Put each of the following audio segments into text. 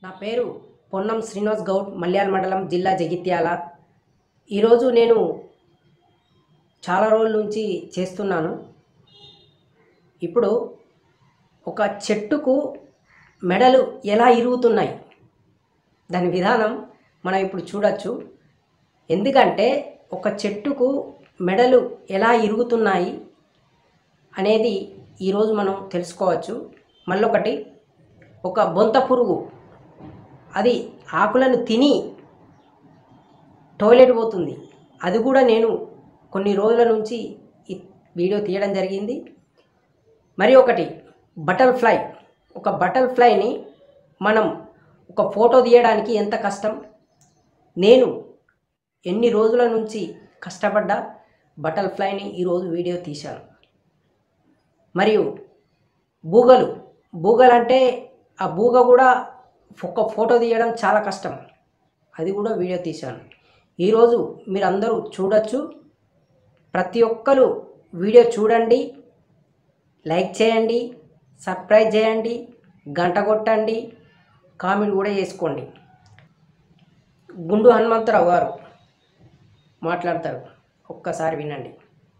నా పేరు పొన్నం శ్రీనివాస్ గౌడ్ మల్యాల మండలం జిల్లా జగిత్యాల ఈరోజు నేను చాలా రోజుల నుంచి చేస్తున్నాను ఇప్పుడు ఒక చెట్టుకు మెడలు ఎలా ఇరుగుతున్నాయి దాని విధానం మనం ఇప్పుడు చూడొచ్చు ఎందుకంటే ఒక చెట్టుకు మెడలు ఎలా ఇరుగుతున్నాయి అనేది ఈరోజు మనం తెలుసుకోవచ్చు మళ్ళొకటి ఒక బొంత పురుగు అది ఆకులను తిని టాయిలెట్ పోతుంది అది కూడా నేను కొన్ని రోజుల నుంచి ఈ వీడియో తీయడం జరిగింది మరి ఒకటి బటర్ ఫ్లై ఒక బటర్ ఫ్లైని మనం ఒక ఫోటో తీయడానికి ఎంత కష్టం నేను ఎన్ని రోజుల నుంచి కష్టపడ్డా బటర్ ఫ్లైని ఈరోజు వీడియో తీశాను మరియు బూగలు బూగలు అంటే ఆ బూగ కూడా ఒక ఫోటో తీయడం చాలా కష్టం అది కూడా వీడియో తీశాను ఈరోజు మీరందరూ చూడొచ్చు ప్రతి ఒక్కరు వీడియో చూడండి లైక్ చేయండి సబ్స్క్రైబ్ చేయండి గంట కొట్టండి కామెంట్ కూడా చేసుకోండి గుండు హనుమంతరావు గారు మాట్లాడతారు ఒక్కసారి వినండి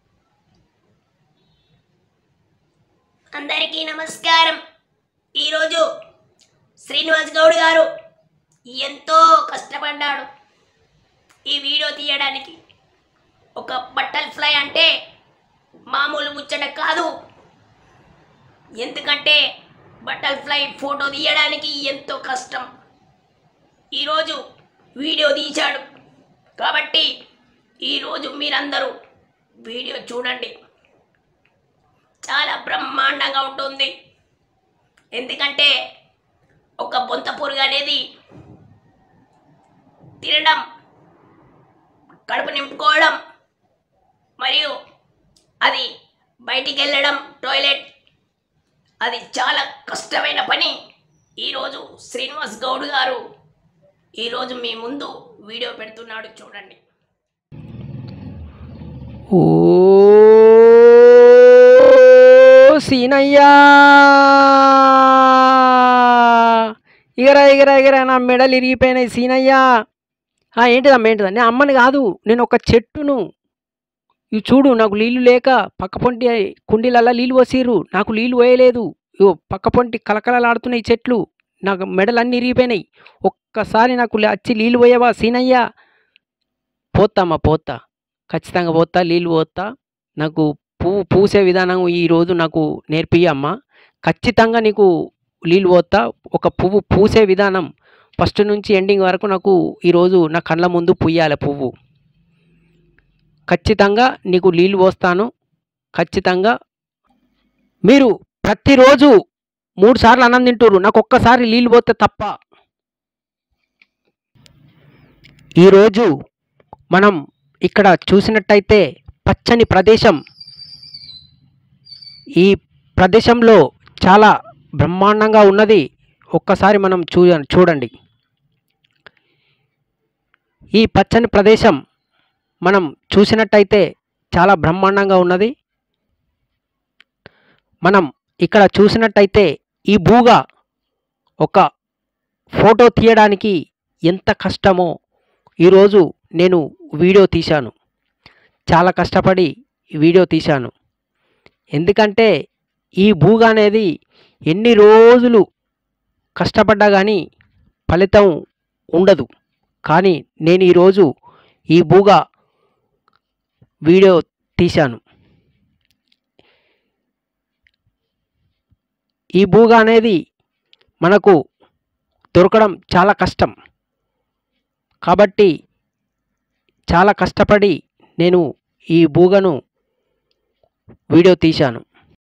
అందరికీ నమస్కారం ఈరోజు శ్రీనివాస్ గౌడ్ గారు ఎంతో కష్టపడ్డాడు ఈ వీడియో తీయడానికి ఒక బట్టల్ ఫ్లై అంటే మామూలు ముచ్చట కాదు ఎందుకంటే బట్టల్ ఫ్లై ఫోటో తీయడానికి ఎంతో కష్టం ఈరోజు వీడియో తీశాడు కాబట్టి ఈరోజు మీరందరూ వీడియో చూడండి చాలా బ్రహ్మాండంగా ఉంటుంది ఎందుకంటే ఒక బొంత పురుగు అనేది తినడం కడుపు నింపుకోవడం మరియు అది బయటికి వెళ్ళడం టాయిలెట్ అది చాలా కష్టమైన పని ఈరోజు శ్రీనివాస్ గౌడ్ గారు ఈరోజు మీ ముందు వీడియో పెడుతున్నాడు చూడండి ఓ సీనయ్యా ఇగరా ఇగరా ఇగరా నా మెడలు ఇరిగిపోయినాయి సీనయ్యా ఆ, ఏంటిదమ్మా ఏంటిదా నేను అమ్మని కాదు నేను ఒక చెట్టును ఇవి చూడు నాకు నీళ్లు లేక పక్క పొంటి కుండీలల్లా నీళ్ళు పోసిర్రు నాకు నీళ్ళు పోయలేదు ఇగో పక్క పొంటి కలకలలాడుతున్నాయి చెట్లు నాకు మెడలన్నీ ఇరిగిపోయినాయి ఒక్కసారి నాకు లే- వచ్చి నీళ్ళు పోయావా సీనయ్యా పోతామ్మా పోతా ఖచ్చితంగా పోతా నీళ్ళు పోతా నాకు పువ్వు పూసే విధానం ఈరోజు నాకు నేర్పియమ్మా ఖచ్చితంగా నీకు నీళ్ళు పోతా ఒక పువ్వు పూసే విధానం ఫస్ట్ నుంచి ఎండింగ్ వరకు నాకు ఈరోజు నా కళ్ళ ముందు పుయ్యాలి పువ్వు ఖచ్చితంగా నీకు నీళ్ళు పోస్తాను ఖచ్చితంగా మీరు ప్రతిరోజు మూడు సార్లు అన్నం తింటారు నాకు ఒక్కసారి నీళ్ళు పోతే తప్ప ఈరోజు మనం ఇక్కడ చూసినట్టయితే పచ్చని ప్రదేశం ఈ ప్రదేశంలో చాలా బ్రహ్మాండంగా ఉన్నది ఒక్కసారి మనం చూ చూడండి ఈ పచ్చని ప్రదేశం మనం చూసినట్టయితే చాలా బ్రహ్మాండంగా ఉన్నది మనం ఇక్కడ చూసినట్టయితే ఈ భూగ ఒక ఫోటో తీయడానికి ఎంత కష్టమో ఈరోజు నేను వీడియో తీశాను చాలా కష్టపడి ఈ వీడియో తీశాను ఎందుకంటే ఈ భూగ అనేది ఎన్ని రోజులు కష్టపడ్డా కానీ ఫలితం ఉండదు కానీ నేను ఈరోజు ఈ భూగ వీడియో తీశాను ఈ భూగ అనేది మనకు దొరకడం చాలా కష్టం కాబట్టి చాలా కష్టపడి నేను ఈ భూగను వీడియో తీశాను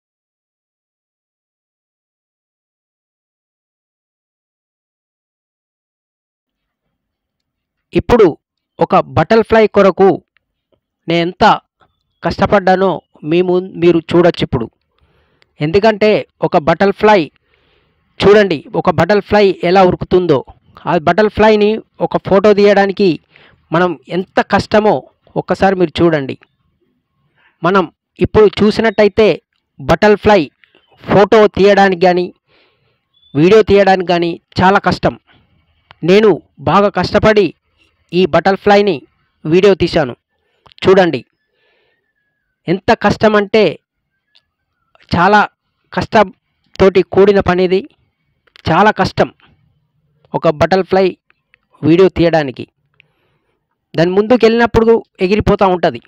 ఇప్పుడు ఒక బటర్ ఫ్లై కొరకు నేను ఎంత కష్టపడ్డానో మీ ము మీరు చూడొచ్చు ఇప్పుడు ఎందుకంటే ఒక బటర్ ఫ్లై చూడండి ఒక బటర్ ఫ్లై ఎలా ఉరుకుతుందో ఆ బటర్ ఫ్లైని ఒక ఫోటో తీయడానికి మనం ఎంత కష్టమో ఒక్కసారి మీరు చూడండి మనం ఇప్పుడు చూసినట్టయితే బటర్ ఫ్లై ఫోటో తీయడానికి కానీ వీడియో తీయడానికి కానీ చాలా కష్టం నేను బాగా కష్టపడి ఈ బటర్ఫ్లైని వీడియో తీశాను చూడండి ఎంత కష్టం అంటే చాలా కష్టంతోటి కూడిన పనిది చాలా కష్టం ఒక బటర్ఫ్లై వీడియో తీయడానికి దాని ముందుకు వెళ్ళినప్పుడు ఎగిరిపోతూ ఉంటుంది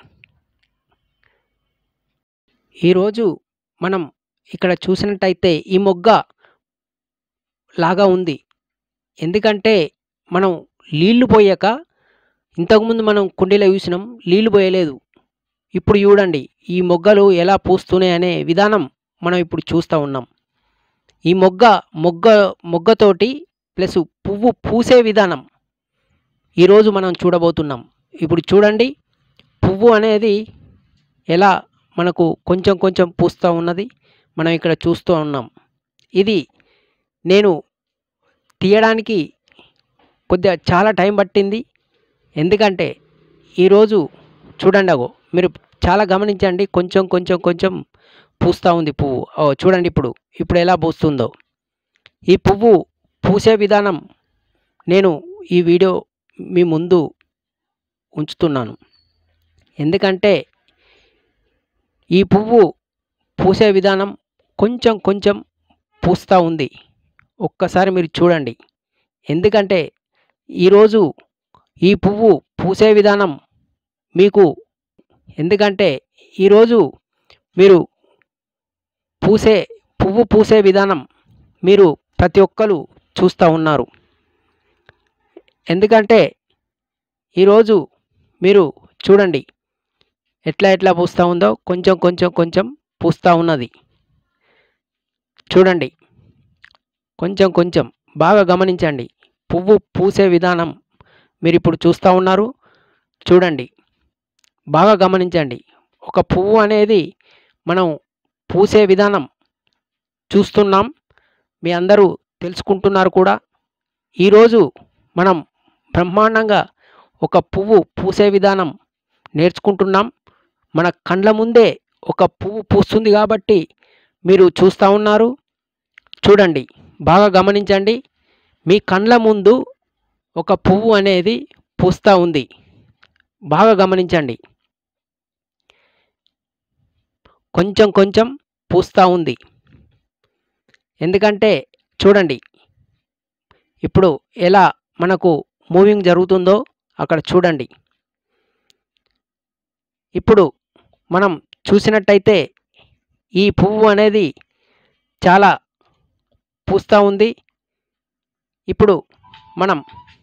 ఈరోజు మనం ఇక్కడ చూసినట్టయితే ఈ మొగ్గ లాగా ఉంది ఎందుకంటే మనం నీళ్లు పోయాక ఇంతకుముందు మనం కుండీలో చూసినాం నీళ్లు పోయలేదు ఇప్పుడు చూడండి ఈ మొగ్గలు ఎలా పూస్తున్నాయి అనే విధానం మనం ఇప్పుడు చూస్తూ ఉన్నాం ఈ మొగ్గ మొగ్గ మొగ్గతోటి ప్లస్ పువ్వు పూసే విధానం ఈరోజు మనం చూడబోతున్నాం ఇప్పుడు చూడండి పువ్వు అనేది ఎలా మనకు కొంచెం కొంచెం పూస్తూ ఉన్నది మనం ఇక్కడ చూస్తూ ఉన్నాం ఇది నేను తీయడానికి కొద్దిగా చాలా టైం పట్టింది ఎందుకంటే ఈరోజు చూడండి అగో మీరు చాలా గమనించండి కొంచెం కొంచెం కొంచెం పూస్తూ ఉంది పువ్వు ఓ చూడండి ఇప్పుడు ఇప్పుడు ఎలా పూస్తుందో ఈ పువ్వు పూసే విధానం నేను ఈ వీడియో మీ ముందు ఉంచుతున్నాను ఎందుకంటే ఈ పువ్వు పూసే విధానం కొంచెం కొంచెం పూస్తూ ఉంది ఒక్కసారి మీరు చూడండి ఎందుకంటే ఈరోజు ఈ పువ్వు పూసే విధానం మీకు ఎందుకంటే ఈరోజు మీరు పూసే పువ్వు పూసే విధానం మీరు ప్రతి ఒక్కరు చూస్తూ ఉన్నారు ఎందుకంటే ఈరోజు మీరు చూడండి ఎట్లా ఎట్లా పూస్తూ ఉందో కొంచెం కొంచెం కొంచెం పూస్తూ ఉన్నది చూడండి కొంచెం కొంచెం బాగా గమనించండి పువ్వు పూసే విధానం మీరు ఇప్పుడు చూస్తూ ఉన్నారు చూడండి బాగా గమనించండి ఒక పువ్వు అనేది మనం పూసే విధానం చూస్తున్నాం మీ అందరూ తెలుసుకుంటున్నారు కూడా ఈరోజు మనం బ్రహ్మాండంగా ఒక పువ్వు పూసే విధానం నేర్చుకుంటున్నాం మన కండ్ల ముందే ఒక పువ్వు పూస్తుంది కాబట్టి మీరు చూస్తూ ఉన్నారు చూడండి బాగా గమనించండి మీ కండ్ల ముందు ఒక పువ్వు అనేది పూస్తూ ఉంది బాగా గమనించండి కొంచెం కొంచెం పూస్తూ ఉంది ఎందుకంటే చూడండి ఇప్పుడు ఎలా మనకు మూవింగ్ జరుగుతుందో అక్కడ చూడండి ఇప్పుడు మనం చూసినట్టయితే ఈ పువ్వు అనేది చాలా పూస్తూ ఉంది ఇప్పుడు మనం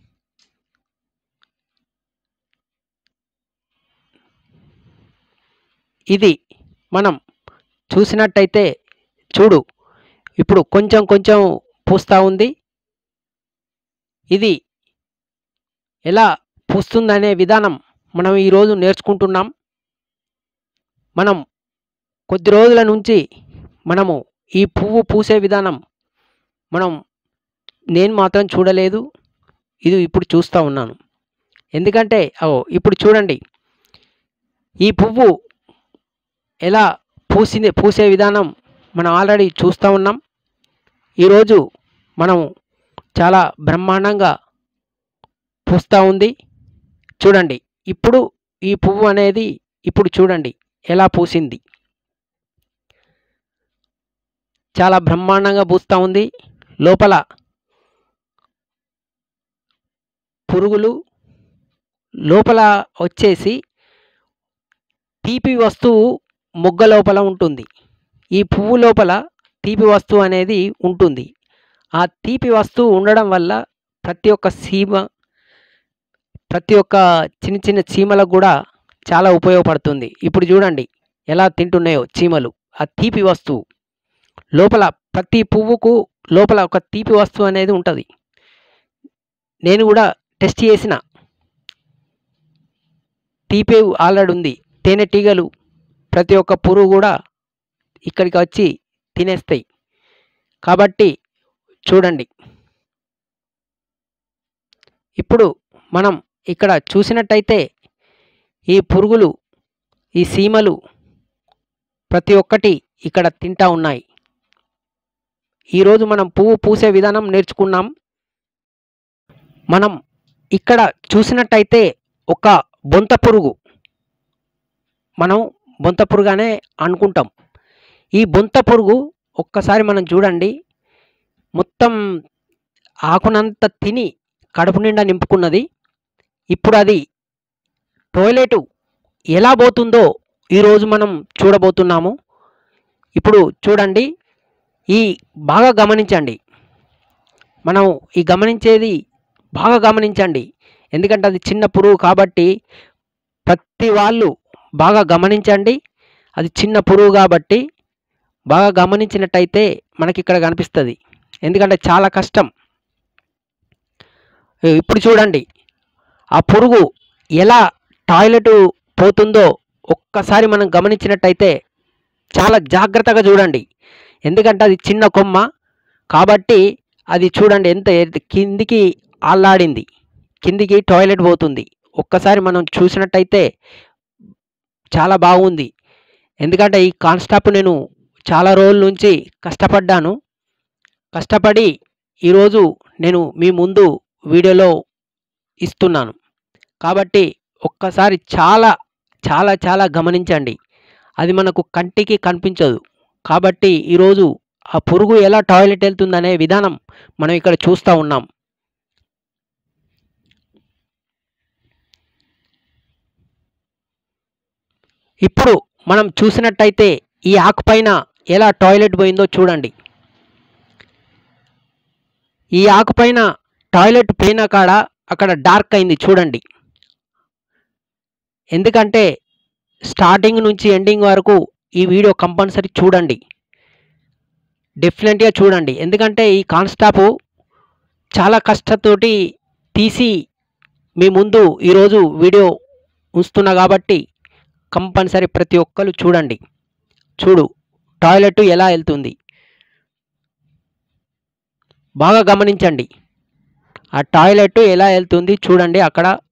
ఇది మనం చూసినట్టయితే చూడు ఇప్పుడు కొంచెం కొంచెం పూస్తూ ఉంది ఇది ఎలా పూస్తుందనే విధానం మనం ఈరోజు నేర్చుకుంటున్నాం మనం కొద్ది రోజుల నుంచి మనము ఈ పువ్వు పూసే విధానం మనం నేను మాత్రం చూడలేదు ఇది ఇప్పుడు చూస్తూ ఉన్నాను ఎందుకంటే ఓ ఇప్పుడు చూడండి ఈ పువ్వు ఎలా పూసింది పూసే విధానం మనం ఆల్రెడీ చూస్తూ ఉన్నాం ఈరోజు మనం చాలా బ్రహ్మాండంగా పూస్తూ ఉంది చూడండి ఇప్పుడు ఈ పువ్వు అనేది ఇప్పుడు చూడండి ఎలా పూసింది చాలా బ్రహ్మాండంగా పూస్తూ ఉంది లోపల పురుగులు లోపల వచ్చేసి తీపి వస్తువు మొగ్గ లోపల ఉంటుంది ఈ పువ్వు లోపల తీపి వస్తువు అనేది ఉంటుంది ఆ తీపి వస్తువు ఉండడం వల్ల ప్రతి ఒక్క సీమ ప్రతి ఒక్క చిన్న చిన్న చీమలకు కూడా చాలా ఉపయోగపడుతుంది ఇప్పుడు చూడండి ఎలా తింటున్నాయో చీమలు ఆ తీపి వస్తువు లోపల ప్రతి పువ్వుకు లోపల ఒక తీపి వస్తువు అనేది ఉంటుంది నేను కూడా టెస్ట్ చేసిన తీపి ఆల్రెడీ ఉంది తేనెటీగలు ప్రతి ఒక్క పురుగు కూడా ఇక్కడికి వచ్చి తినేస్తాయి కాబట్టి చూడండి ఇప్పుడు మనం ఇక్కడ చూసినట్టయితే ఈ పురుగులు ఈ సీమలు ప్రతి ఒక్కటి ఇక్కడ తింటా ఉన్నాయి ఈరోజు మనం పువ్వు పూసే విధానం నేర్చుకున్నాం మనం ఇక్కడ చూసినట్టయితే ఒక బొంత పురుగు మనం బొంత పురుగానే అనుకుంటాం ఈ బొంత పురుగు ఒక్కసారి మనం చూడండి మొత్తం ఆకునంత తిని కడుపు నిండా నింపుకున్నది ఇప్పుడు అది టాయిలెట్ ఎలా పోతుందో ఈరోజు మనం చూడబోతున్నాము ఇప్పుడు చూడండి ఈ బాగా గమనించండి మనం ఈ గమనించేది బాగా గమనించండి ఎందుకంటే అది చిన్న పురుగు కాబట్టి ప్రతి వాళ్ళు బాగా గమనించండి అది చిన్న పురుగు కాబట్టి బాగా గమనించినట్టయితే మనకి ఇక్కడ కనిపిస్తుంది ఎందుకంటే చాలా కష్టం ఇప్పుడు చూడండి ఆ పురుగు ఎలా టాయిలెట్ పోతుందో ఒక్కసారి మనం గమనించినట్టయితే చాలా జాగ్రత్తగా చూడండి ఎందుకంటే అది చిన్న కొమ్మ కాబట్టి అది చూడండి ఎంత ఎత్తు- కిందికి ఆల్లాడింది కిందికి టాయిలెట్ పోతుంది ఒక్కసారి మనం చూసినట్టయితే చాలా బాగుంది ఎందుకంటే ఈ కాన్స్టాప్ నేను చాలా రోజుల నుంచి కష్టపడ్డాను కష్టపడి ఈరోజు నేను మీ ముందు వీడియోలో ఇస్తున్నాను కాబట్టి ఒక్కసారి చాలా చాలా చాలా గమనించండి అది మనకు కంటికి కనిపించదు కాబట్టి ఈరోజు ఆ పురుగు ఎలా టాయిలెట్ వెళ్తుందనే విధానం మనం ఇక్కడ చూస్తూ ఉన్నాం ఇప్పుడు మనం చూసినట్టయితే ఈ ఆకుపైన ఎలా టాయిలెట్ పోయిందో చూడండి ఈ ఆకుపైన టాయిలెట్ పోయిన కాడ అక్కడ డార్క్ అయింది చూడండి ఎందుకంటే స్టార్టింగ్ నుంచి ఎండింగ్ వరకు ఈ వీడియో కంపల్సరీ చూడండి డెఫినెట్గా చూడండి ఎందుకంటే ఈ కాన్స్టాప్ చాలా కష్టతోటి తీసి మీ ముందు ఈరోజు వీడియో ఉంచుతున్నా కాబట్టి కంపల్సరీ ప్రతి ఒక్కరు చూడండి చూడు టాయిలెట్ ఎలా వెళ్తుంది బాగా గమనించండి ఆ టాయిలెట్ ఎలా వెళ్తుంది చూడండి అక్కడ